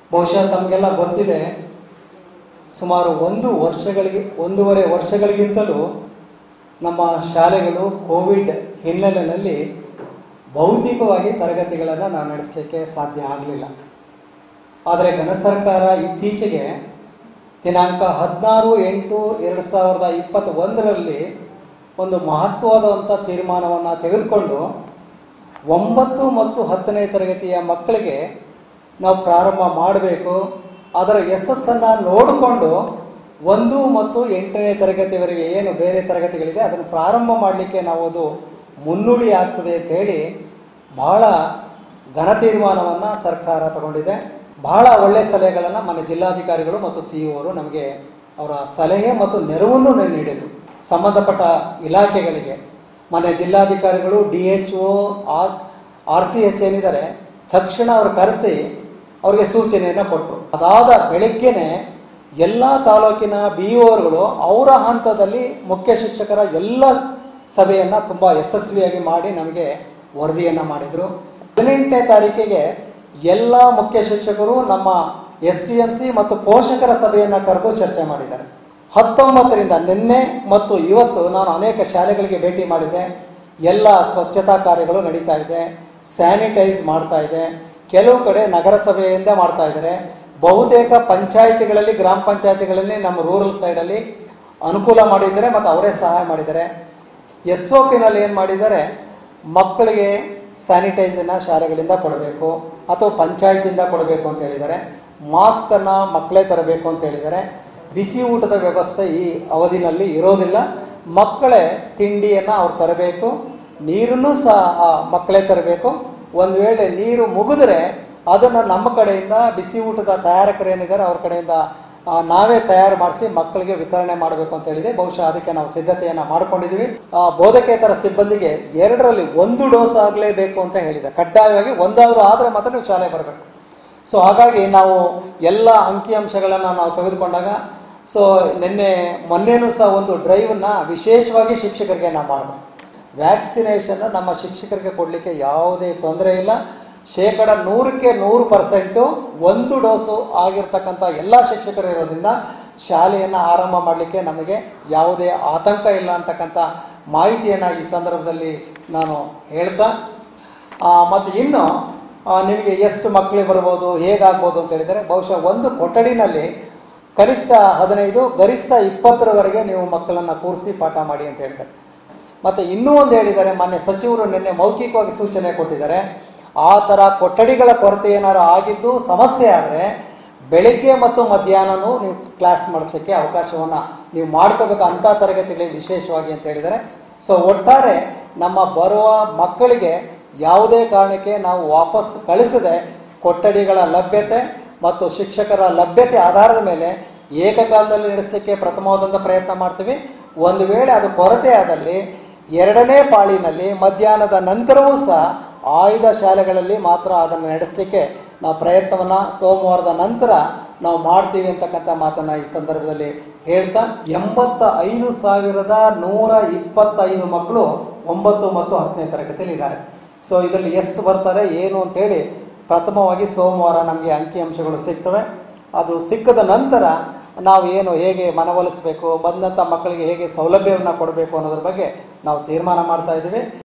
ಬಹುಶಃ ತಮಗೆಲ್ಲ ಗೊತ್ತಿದೆ ಸುಮಾರು ಒಂದು ವರ್ಷಗಳಿಗೆ ಒಂದೂವರೆ ವರ್ಷಗಳಿಗಿಂತಲೂ ನಮ್ಮ ಶಾಲೆಗಳು ಕೋವಿಡ್ ಹಿನ್ನೆಲೆಯಲ್ಲಿ ಭೌತಿಕವಾಗಿ ತರಗತಿಗಳನ್ನು ನಾವು ನಡೆಸಲಿಕ್ಕೆ ಸಾಧ್ಯ ಆಗಲಿಲ್ಲ ಆದರೆ ಘನ ಸರ್ಕಾರ ಇತ್ತೀಚೆಗೆ ದಿನಾಂಕ ಹದಿನಾರು ಎಂಟು ಎರಡು ಸಾವಿರದ ಇಪ್ಪತ್ತ ಒಂದರಲ್ಲಿ ಒಂದು ಮಹತ್ವವಾದಂಥ ತೀರ್ಮಾನವನ್ನು ತೆಗೆದುಕೊಂಡು ಒಂಬತ್ತು ಮತ್ತು ಹತ್ತನೇ ತರಗತಿಯ ಮಕ್ಕಳಿಗೆ ನಾವು ಪ್ರಾರಂಭ ಮಾಡಬೇಕು ಅದರ ಯಶಸ್ಸನ್ನು ನೋಡಿಕೊಂಡು ಒಂದು ಮತ್ತು ಎಂಟನೇ ತರಗತಿವರೆಗೆ ಏನು ಬೇರೆ ತರಗತಿಗಳಿದೆ ಅದನ್ನು ಪ್ರಾರಂಭ ಮಾಡಲಿಕ್ಕೆ ನಾವು ಅದು ಮುನ್ನುಡಿ ಆಗ್ತದೆ ಅಂತ ಹೇಳಿ ಬಹಳ ಘನ ತೀರ್ಮಾನವನ್ನು ಸರ್ಕಾರ ತಗೊಂಡಿದೆ ಬಹಳ ಒಳ್ಳೆಯ ಸಲಹೆಗಳನ್ನು మన ಜಿಲ್ಲಾಧಿಕಾರಿಗಳು ಮತ್ತು ಸಿ ಅವರು ನಮಗೆ ಅವರ ಸಲಹೆ ಮತ್ತು ನೆರವನ್ನು ನೀಡಿದರು ಸಂಬಂಧಪಟ್ಟ ಇಲಾಖೆಗಳಿಗೆ ಮನೆ ಜಿಲ್ಲಾಧಿಕಾರಿಗಳು D H O R R C H ಏನಿದ್ದಾರೆ ತಕ್ಷಣ ಅವ್ರು ಕರೆಸಿ ಅವ್ರಿಗೆ ಸೂಚನೆಯನ್ನು ಕೊಟ್ಟರು ಅದಾದ ಬೆಳಗ್ಗೆನೆ ಎಲ್ಲ ತಾಲೂಕಿನ ಬಿ ಓರ್ಗಳು ಅವರ ಹಂತದಲ್ಲಿ ಮುಖ್ಯ ಶಿಕ್ಷಕರ ಎಲ್ಲ ಸಭೆಯನ್ನು ತುಂಬ ಯಶಸ್ವಿಯಾಗಿ ಮಾಡಿ ನಮಗೆ ವರದಿಯನ್ನು ಮಾಡಿದರು ಹದಿನೆಂಟನೇ ತಾರೀಕಿಗೆ ಎಲ್ಲ ಮುಖ್ಯ ಶಿಕ್ಷಕರು ನಮ್ಮ ಎಸ್ ಟಿ ಎಂ ಸಿ ಮತ್ತು ಪೋಷಕರ ಸಭೆಯನ್ನು ಕರೆದು ಚರ್ಚೆ ಮಾಡಿದ್ದಾರೆ ಹತ್ತೊಂಬತ್ತರಿಂದ ನಿನ್ನೆ ಮತ್ತು ಇವತ್ತು ನಾನು ಅನೇಕ ಶಾಲೆಗಳಿಗೆ ಭೇಟಿ ಮಾಡಿದೆ ಎಲ್ಲ ಸ್ವಚ್ಛತಾ ಕಾರ್ಯಗಳು ನಡೀತಾ ಇದೆ ಸ್ಯಾನಿಟೈಸ್ ಮಾಡ್ತಾ ಇದೆ ಕೆಲವು ಕಡೆ ನಗರಸಭೆಯಿಂದ ಮಾಡ್ತಾ ಇದ್ದಾರೆ ಬಹುತೇಕ ಪಂಚಾಯಿತಿಗಳಲ್ಲಿ ಗ್ರಾಮ ಪಂಚಾಯಿತಿಗಳಲ್ಲಿ ನಮ್ಮ ರೂರಲ್ ಸೈಡಲ್ಲಿ ಅನುಕೂಲ ಮಾಡಿದ್ದಾರೆ ಮತ್ತು ಅವರೇ ಸಹಾಯ ಮಾಡಿದ್ದಾರೆ ಎಸ್ ಒ ಪಿನಲ್ಲಿ ಏನು ಮಾಡಿದ್ದಾರೆ ಮಕ್ಕಳಿಗೆ ಸ್ಯಾನಿಟೈಸರ್ನ ಶಾಲೆಗಳಿಂದ ಕೊಡಬೇಕು ಅಥವಾ ಪಂಚಾಯತಿಂದ ಕೊಡಬೇಕು ಅಂತ ಹೇಳಿದ್ದಾರೆ ಮಾಸ್ಕನ್ನು ಮಕ್ಕಳೇ ತರಬೇಕು ಅಂತ ಹೇಳಿದ್ದಾರೆ ಬಿಸಿ ಊಟದ ವ್ಯವಸ್ಥೆ ಈ ಅವಧಿನಲ್ಲಿ ಇರೋದಿಲ್ಲ ಮಕ್ಕಳೇ ತಿಂಡಿಯನ್ನು ಅವ್ರು ತರಬೇಕು ನೀರನ್ನು ಸಹ ಆ ಮಕ್ಕಳೇ ತರಬೇಕು ಒಂದು ವೇಳೆ ನೀರು ಮುಗಿದ್ರೆ ಅದನ್ನು ನಮ್ಮ ಕಡೆಯಿಂದ ಬಿಸಿ ಊಟದ ತಯಾರಕರೇನಿದ್ದಾರೆ ಅವ್ರ ಕಡೆಯಿಂದ ಆ, ನಾವೇ ತಯಾರು ಮಾಡಿಸಿ ಮಕ್ಕಳಿಗೆ ವಿತರಣೆ ಮಾಡಬೇಕು ಅಂತ ಹೇಳಿದೆ ಬಹುಶಃ ಅದಕ್ಕೆ ನಾವು ಸಿದ್ಧತೆಯನ್ನು ಮಾಡ್ಕೊಂಡಿದ್ದೀವಿ ಆ, ಬೋಧಕೇತರ ಸಿಬ್ಬಂದಿಗೆ ಎರಡರಲ್ಲಿ ಒಂದು ಡೋಸ್ ಆಗಲೇಬೇಕು ಅಂತ ಹೇಳಿದೆ ಕಡ್ಡಾಯವಾಗಿ ಒಂದಾದರೂ ಆದರೆ ಮಾತ್ರ ನೀವು ಶಾಲೆ ಬರಬೇಕು ಸೊ ಹಾಗಾಗಿ ನಾವು ಎಲ್ಲ ಅಂಕಿಅಂಶಗಳನ್ನು ನಾವು ತೆಗೆದುಕೊಂಡಾಗ ಸೊ ನಿನ್ನೆ ಮೊನ್ನೆನೂ ಸಹ ಒಂದು ಡ್ರೈವನ್ನ ವಿಶೇಷವಾಗಿ ಶಿಕ್ಷಕರಿಗೆ ನಾವು ಮಾಡಿದ್ವಿ ವ್ಯಾಕ್ಸಿನೇಷನ್ ನಮ್ಮ ಶಿಕ್ಷಕರಿಗೆ ಕೊಡಲಿಕ್ಕೆ ಯಾವುದೇ ತೊಂದರೆ ಇಲ್ಲ ಶೇಕಡ ನೂರಕ್ಕೆ ನೂರು ಪರ್ಸೆಂಟು ಒಂದು ಡೋಸು ಆಗಿರ್ತಕ್ಕಂಥ ಎಲ್ಲ ಶಿಕ್ಷಕರು ಇರೋದ್ರಿಂದ ಶಾಲೆಯನ್ನು ಆರಂಭ ಮಾಡಲಿಕ್ಕೆ ನಮಗೆ ಯಾವುದೇ ಆತಂಕ ಇಲ್ಲ ಅಂತಕ್ಕಂಥ ಮಾಹಿತಿಯನ್ನು ಈ ಸಂದರ್ಭದಲ್ಲಿ ನಾನು ಹೇಳ್ತಾ ಆ, ಮತ್ತು ಇನ್ನು ಆ, ನಿಮಗೆ ಎಷ್ಟು ಮಕ್ಕಳಿಗೆ ಬರ್ಬೋದು ಹೇಗಾಗ್ಬೋದು ಅಂತ ಹೇಳಿದರೆ ಬಹುಶಃ ಒಂದು ಕೊಠಡಿನಲ್ಲಿ ಕನಿಷ್ಠ ಹದಿನೈದು ಗರಿಷ್ಠ ಇಪ್ಪತ್ತರವರೆಗೆ ನೀವು ಮಕ್ಕಳನ್ನು ಕೂರಿಸಿ ಪಾಠ ಮಾಡಿ ಅಂತ ಹೇಳಿದ್ದಾರೆ ಮತ್ತು ಇನ್ನೂ ಒಂದು ಹೇಳಿದ್ದಾರೆ ಮಾನ್ಯ ಸಚಿವರು ನಿನ್ನೆ ಮೌಖಿಕವಾಗಿ ಸೂಚನೆ ಕೊಟ್ಟಿದ್ದಾರೆ ಆ ಥರ ಕೊಠಡಿಗಳ ಕೊರತೆ ಏನಾರು ಆಗಿದ್ದು ಸಮಸ್ಯೆ ಆದರೆ ಬೆಳಿಗ್ಗೆ ಮತ್ತು ಮಧ್ಯಾಹ್ನನೂ ನೀವು ಕ್ಲಾಸ್ ಮಾಡಿಸ್ಲಿಕ್ಕೆ ಅವಕಾಶವನ್ನು ನೀವು ಮಾಡ್ಕೋಬೇಕು ಅಂಥ ತರಗತಿಗಳಿಗೆ ವಿಶೇಷವಾಗಿ ಅಂತ ಹೇಳಿದ್ದಾರೆ ಸೊ ಒಟ್ಟಾರೆ ನಮ್ಮ ಬರುವ ಮಕ್ಕಳಿಗೆ ಯಾವುದೇ ಕಾರಣಕ್ಕೆ ನಾವು ವಾಪಸ್ ಕಳಿಸದೆ ಕೊಠಡಿಗಳ ಲಭ್ಯತೆ ಮತ್ತು ಶಿಕ್ಷಕರ ಲಭ್ಯತೆ ಆಧಾರದ ಮೇಲೆ ಏಕಕಾಲದಲ್ಲಿ ನಡೆಸಲಿಕ್ಕೆ ಪ್ರಥಮವಾದಂಥ ಪ್ರಯತ್ನ ಮಾಡ್ತೀವಿ ಒಂದು ವೇಳೆ ಅದು ಕೊರತೆ ಆದಲ್ಲಿ ಎರಡನೇ ಪಾಳಿನಲ್ಲಿ ಮಧ್ಯಾಹ್ನದ ನಂತರವೂ ಸಹ ಆಯ್ದ ಶಾಲೆಗಳಲ್ಲಿ ಮಾತ್ರ ಅದನ್ನು ನಡೆಸಲಿಕ್ಕೆ ನಾವು ಪ್ರಯತ್ನವನ್ನು ಸೋಮವಾರದ ನಂತರ ನಾವು ಮಾಡ್ತೀವಿ ಅಂತಕ್ಕಂಥ ಮಾತನ್ನ ಈ ಸಂದರ್ಭದಲ್ಲಿ ಹೇಳ್ತಾ ಎಂಬತ್ತ ಐದು ಸಾವಿರದ ನೂರ ಇಪ್ಪತ್ತೈದು ಮಕ್ಕಳು ಒಂಬತ್ತು ಮತ್ತು ಹತ್ತನೇ ತರಗತಿಯಲ್ಲಿ ಇದ್ದಾರೆ ಸೊ ಇದರಲ್ಲಿ ಎಷ್ಟು ಬರ್ತಾರೆ ಏನು ಅಂತೇಳಿ ಪ್ರಥಮವಾಗಿ ಸೋಮವಾರ ನಮಗೆ ಅಂಕಿಅಂಶಗಳು ಸಿಗ್ತವೆ ಅದು ಸಿಕ್ಕದ ನಂತರ ನಾವು ಏನು ಹೇಗೆ ಮನವೊಲಿಸಬೇಕು ಬಂದಂಥ ಮಕ್ಕಳಿಗೆ ಹೇಗೆ ಸೌಲಭ್ಯವನ್ನು ಕೊಡಬೇಕು ಅನ್ನೋದ್ರ ಬಗ್ಗೆ ನಾವು ತೀರ್ಮಾನ ಮಾಡ್ತಾ ಇದ್ದೀವಿ